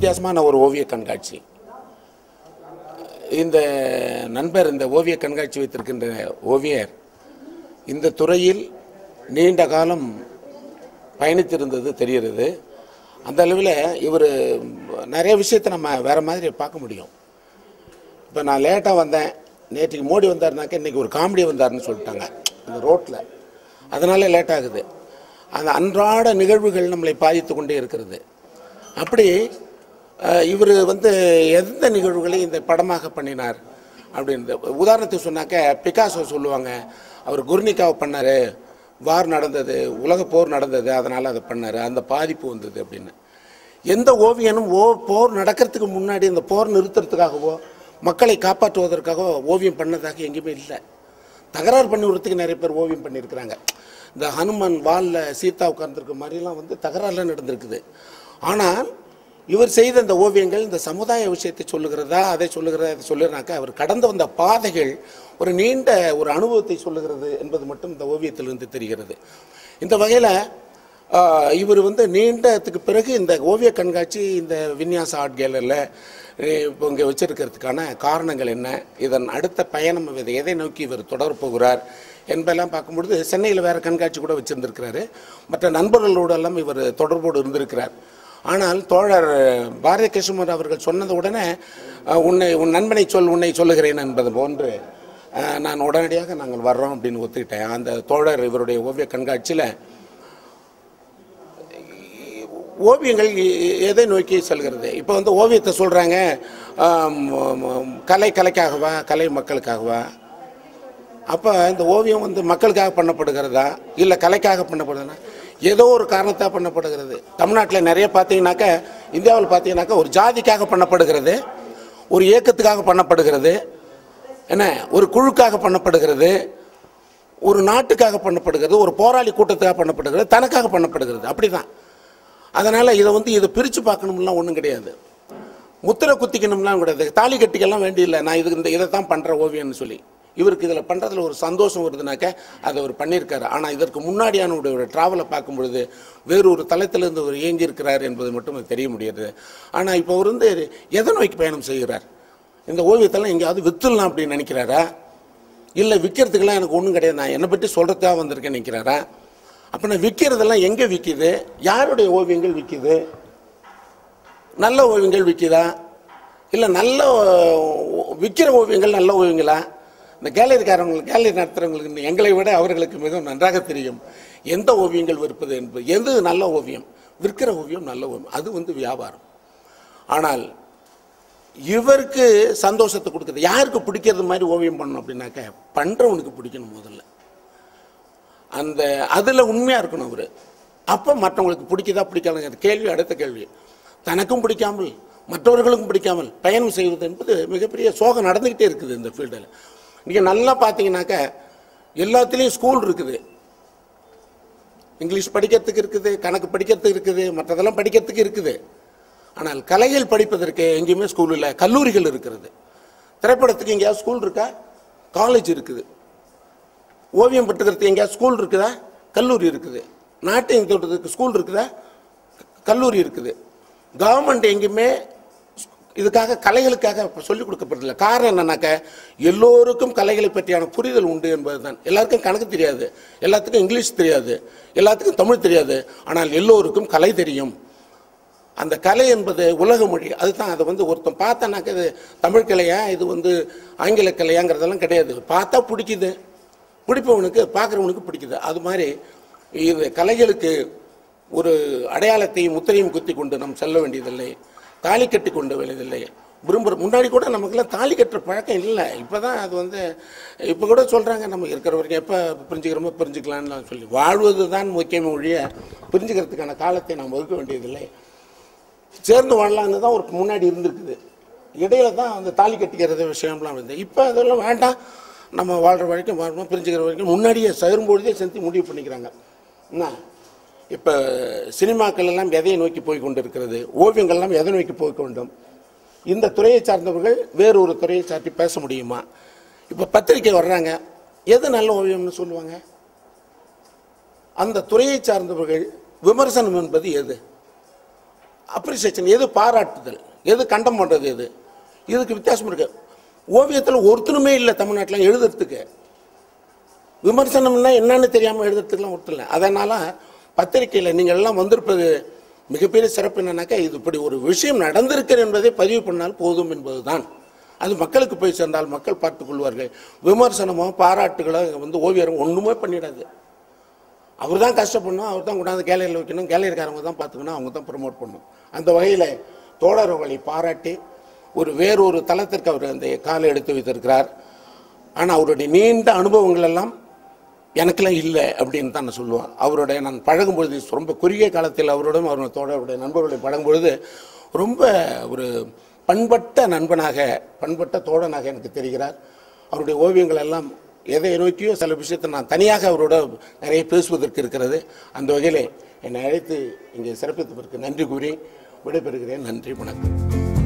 வித்தியாசமான ஒரு ஓவிய கண்காட்சி இந்த நண்பர் இந்த ஓவிய கண்காட்சி வைத்திருக்கின்ற ஓவியர் இந்த துறையில் நீண்ட காலம் பயணித்திருந்தது தெரிகிறது அந்த அளவில் இவர் நிறைய விஷயத்தை நம்ம வேற மாதிரி பார்க்க முடியும் இப்போ நான் லேட்டாக வந்தேன் நேற்றுக்கு மோடி வந்தாருனாக்க இன்னைக்கு ஒரு காமெடி வந்தாருன்னு சொல்லிட்டாங்க இந்த ரோட்டில் அதனால லேட் ஆகுது அந்த அன்றாட நிகழ்வுகள் நம்மளை பாதித்து கொண்டே இருக்கிறது அப்படி இவர் வந்து எந்த நிகழ்வுகளை இந்த படமாக பண்ணினார் அப்படின்றது உதாரணத்துக்கு சொன்னாக்க பிகாசோ சொல்லுவாங்க அவர் குர்னிகாவை பண்ணார் வார் நடந்தது உலக போர் நடந்தது அதனால் அதை பண்ணார் அந்த பாதிப்பு வந்தது அப்படின்னு எந்த ஓவியனும் ஓ போர் நடக்கிறதுக்கு முன்னாடி இந்த போர் நிறுத்துறதுக்காகவோ மக்களை காப்பாற்றுவதற்காகவோ ஓவியம் பண்ணதாக எங்கேயுமே இல்லை தகராறு பண்ணி விடுறதுக்கு நிறைய பேர் ஓவியம் பண்ணியிருக்கிறாங்க இந்த ஹனுமன் வாலில் சீதா உட்கார்ந்துருக்க மாதிரிலாம் வந்து தகராறுலாம் நடந்திருக்குது ஆனால் இவர் செய்த இந்த ஓவியங்கள் இந்த சமுதாய விஷயத்தை சொல்லுகிறதா அதை சொல்லுகிறதா இதை சொல்லுறாக்க அவர் கடந்து வந்த பாதைகள் ஒரு நீண்ட ஒரு அனுபவத்தை சொல்லுகிறது என்பது மட்டும் இந்த ஓவியத்திலிருந்து தெரிகிறது இந்த வகையில் இவர் வந்து நீண்டத்துக்கு பிறகு இந்த ஓவிய கண்காட்சி இந்த வின்யாச ஆர்ட் கேலரியில் இப்போ இங்கே வச்சிருக்கிறதுக்கான காரணங்கள் என்ன இதன் அடுத்த பயணம் இதை எதை நோக்கி இவர் தொடரப் போகிறார் என்பதெல்லாம் பார்க்கும்பொழுது சென்னையில் வேறு கண்காட்சி கூட வச்சுருந்துருக்கிறாரு மற்ற நண்பர்களோடெல்லாம் இவர் தொடர்போடு இருந்திருக்கிறார் ஆனால் தோழர் பாரதிய கிருஷ்ணமர் அவர்கள் சொன்னது உடனே அஹ், உன்னை உன் நண்பனை சொல் உன்னை சொல்லுகிறேன் என்பது போன்று அஹ், நான் உடனடியாக நாங்கள் வர்றோம் அப்படின்னு ஒத்துக்கிட்டேன் அந்த தோழர் இவருடைய ஓவிய கண்காட்சியில் ஓவியங்கள் எ- எதை நோக்கி செல்கிறது இப்போ வந்து ஓவியத்தை சொல்கிறாங்க கலை கலைக்காகவா கலை மக்களுக்காகவா அப்போ இந்த ஓவியம் வந்து மக்களுக்காக பண்ணப்படுகிறதா இல்லை கலைக்காக பண்ணப்படுதுன்னா ஏதோ ஒரு காரணத்தாக பண்ணப்படுகிறது தமிழ்நாட்டில் நிறைய பார்த்தீங்கன்னாக்க இந்தியாவில் பார்த்தீங்கன்னாக்கா ஒரு ஜாதிக்காக பண்ணப்படுகிறது ஒரு இயக்கத்துக்காக பண்ணப்படுகிறது என்ன ஒரு குழுக்காக பண்ணப்படுகிறது ஒரு நாட்டுக்காக பண்ணப்படுகிறது ஒரு போராளி கூட்டத்துக்காக பண்ணப்படுகிறது தனக்காக பண்ணப்படுகிறது அப்படிதான் அதனால் இதை வந்து இதை பிரித்து பார்க்கணும்லாம் ஒன்றும் கிடையாது முத்திரை குத்திக்கணும்லாம் கிடையாது தாலி கட்டிக்கெல்லாம் வேண்டியில்லை நான் இதுக்கு இந்த இதை தான் பண்ணுறேன் ஓவியம்னு சொல்லி இவருக்கு இதில் பண்ணுறதுல ஒரு சந்தோஷம் வருதுனாக்க அதை அவர் பண்ணியிருக்காரு ஆனால் இதற்கு முன்னாடியான ஒரு ட்ராவலை பார்க்கும் பொழுது வேறு ஒரு தளத்திலிருந்து அவர் இயங்கியிருக்கிறார் என்பது மட்டும் எனக்கு தெரிய முடியாது ஆனால் இப்போ அவர் வந்து எதை நோக்கி பயணம் செய்கிறார் இந்த ஓவியத்தெல்லாம் எங்கேயாவது வித்துடலாம் அப்படின்னு நினைக்கிறாரா இல்லை விற்கிறதுக்கெல்லாம் எனக்கு ஒன்றும் கிடையாது நான் என்னை பற்றி சொல்கிறதுக்காக வந்திருக்கேன் நினைக்கிறாரா அப்போ நான் விற்கிறதெல்லாம் எங்கே விற்கிது யாருடைய ஓவியங்கள் விற்கிது நல்ல ஓவியங்கள் விற்கிதா இல்லை நல்ல ஓ- விற்கிற ஓவியங்கள் நல்ல ஓவியங்களா இந்த கேலரிக்காரங்களுக்கு கேலரி நடத்துகிறவங்களுக்கு எங்களை விட அவர்களுக்கு மிகவும் நன்றாக தெரியும் எந்த ஓவியங்கள் விற்பது என்பது எது நல்ல ஓவியம் விற்கிற ஓவியம் நல்ல ஓவியம் அது வந்து வியாபாரம் ஆனால் இவருக்கு சந்தோஷத்தை கொடுக்குறது யாருக்கு பிடிக்கிறது மாதிரி ஓவியம் பண்ணணும் அப்படின்னாக்க பண்ணுறவனுக்கு பிடிக்கணும் முதல்ல அந்த அதில் உண்மையாக இருக்கணும் அவர் அப்போ மற்றவங்களுக்கு பிடிக்குதா பிடிக்காதுங்க கேள்வி அடுத்த கேள்வி தனக்கும் பிடிக்காமல் மற்றவர்களுக்கும் பிடிக்காமல் பயணம் செய்வது என்பது மிகப்பெரிய சோகம் நடந்துக்கிட்டே இருக்குது இந்த ஃபீல்டில் நீங்கள் நல்லா பார்த்தீங்கன்னாக்க எல்லாத்துலேயும் ஸ்கூல் இருக்குது இங்கிலீஷ் படிக்கிறதுக்கு இருக்குது கணக்கு படிக்கிறதுக்கு இருக்குது மற்றதெல்லாம் படிக்கிறதுக்கு இருக்குது ஆனால் கலைகள் படிப்பதற்கு எங்கேயுமே ஸ்கூல் இல்லை கல்லூரிகள் இருக்கிறது திரைப்படத்துக்கு எங்கேயாவது ஸ்கூல் இருக்கா காலேஜ் இருக்குது ஓவியம் பட்டுக்கிறதுக்கு எங்கேயாவது ஸ்கூல் இருக்குதா கல்லூரி இருக்குது நாட்டியம் தொட்டதுக்கு ஸ்கூல் இருக்குதா கல்லூரி இருக்குது கவர்மெண்ட் எங்கேயுமே இதுக்காக கலைகளுக்காக சொல்லிக் கொடுக்கப்படுறதில்ல காரணம் என்னன்னாக்க எல்லோருக்கும் கலைகளை பற்றியான புரிதல் உண்டு என்பதுதான் எல்லாருக்கும் கணக்கு தெரியாது எல்லாத்துக்கும் இங்கிலீஷ் தெரியாது எல்லாத்துக்கும் தமிழ் தெரியாது ஆனால் எல்லோருக்கும் கலை தெரியும் அந்த கலை என்பது உலக மொழி அதுதான் அதை வந்து ஒருத்தன் பார்த்தானாக்க இது தமிழ் கலையா இது வந்து ஆங்கில கலையாங்கிறதெல்லாம் கிடையாது பார்த்தா பிடிக்குது பிடிப்பவனுக்கு பார்க்குறவனுக்கு பிடிக்குது அது மாதிரி இது கலைகளுக்கு ஒரு அடையாளத்தையும் முத்திரையும் குத்தி கொண்டு நாம் செல்ல வேண்டியதில்லை தாலி கட்டி கொண்டு வேண்டியதில்லை விரும்புகிற முன்னாடி கூட நமக்கெல்லாம் தாலி கட்டுற பழக்கம் இல்லை இப்போ தான் அது வந்து இப்போ கூட சொல்கிறாங்க நம்ம இருக்கிற வரைக்கும் எப்போ பிரிஞ்சுக்கிறோமோ பிரிஞ்சுக்கலாம்னு சொல்லி வாழ்வது தான் முக்கியமே ஒழிய பிரிஞ்சுக்கிறதுக்கான காலத்தை நாம் ஒதுக்க வேண்டியதில்லை சேர்ந்து வாழலான்னு தான் ஒரு முன்னாடி இருந்திருக்குது இடையில தான் அந்த தாலி கட்டிக்கிறது விஷயம்லாம் வந்து இப்போ அதெல்லாம் வேண்டாம் நம்ம வாழ்கிற வரைக்கும் வாழ்வோம் பிரிஞ்சுக்கிற வரைக்கும் முன்னாடியே சரும்பொழுதே செஞ்சு முடிவு பண்ணிக்கிறாங்க என்ன இப்போ சினிமாக்கள் எல்லாம் எதை நோக்கி போய் கொண்டு இருக்கிறது ஓவியங்கள் எல்லாம் எதை நோக்கி போய் கொண்டும் இந்த துறையை சார்ந்தவர்கள் வேறு ஒரு துறையை சார்த்தி பேச முடியுமா இப்போ பத்திரிக்கை வர்றாங்க எது நல்ல ஓவியம்னு சொல்லுவாங்க அந்த துறையை சார்ந்தவர்கள் விமர்சனம் என்பது எது அப்ரிசியேஷன் எது பாராட்டுதல் எது கண்டம் பண்ணுறது எது இதுக்கு வித்தியாசம் இருக்கு ஓவியத்தில் ஒருத்தனுமே இல்லை தமிழ்நாட்டில் எழுதுறதுக்கு விமர்சனம்னா என்னன்னு தெரியாமல் எழுதுறதுக்குலாம் ஒருத்தர் இல்லை அதனால் பத்திரிக்கையில் நீங்கள் எல்லாம் வந்திருப்பது மிகப்பெரிய சிறப்பு என்னன்னாக்கா இது இப்படி ஒரு விஷயம் நடந்திருக்கிறது என்பதை பதிவு பண்ணால் போதும் என்பதுதான் அது மக்களுக்கு போய் சேர்ந்தால் மக்கள் பார்த்துக் கொள்வார்கள் விமர்சனமோ பாராட்டுகளோ வந்து ஓவியர் ஒன்றுமே பண்ணிடாது அவர் தான் கஷ்டப்படணும் அவர் தான் கொண்டாந்து கேலரியில் வைக்கணும் கேலரிக்காரங்க தான் பார்த்துக்கணும் அவங்க தான் ப்ரமோட் பண்ணணும் அந்த வகையில் தோழர்களை பாராட்டி ஒரு வேறொரு தளத்திற்கு அவர் அந்த காலை எடுத்து வைத்திருக்கிறார் ஆனால் அவருடைய நீண்ட அனுபவங்கள் எல்லாம் எனக்கெல்லாம் இல்லை அப்படின்னு தான் நான் சொல்லுவேன் அவருடைய நான் பழகும்பொழுது ரொம்ப குறுகிய காலத்தில் அவரோடும் அவருடைய தோழருடைய நண்பர்களுடைய பழகும்பொழுது ரொம்ப ஒரு பண்பட்ட நண்பனாக பண்பட்ட தோழனாக எனக்கு தெரிகிறார் அவருடைய ஓவியங்கள் எல்லாம் எதை நோக்கியோ சில விஷயத்தை நான் தனியாக அவரோட நிறைய பேசுவதற்கு இருக்கிறது அந்த வகையிலே என்னை அழைத்து இங்கே சிறப்பித்ததற்கு நன்றி கூறி விடைபெறுகிறேன் நன்றி வணக்கம்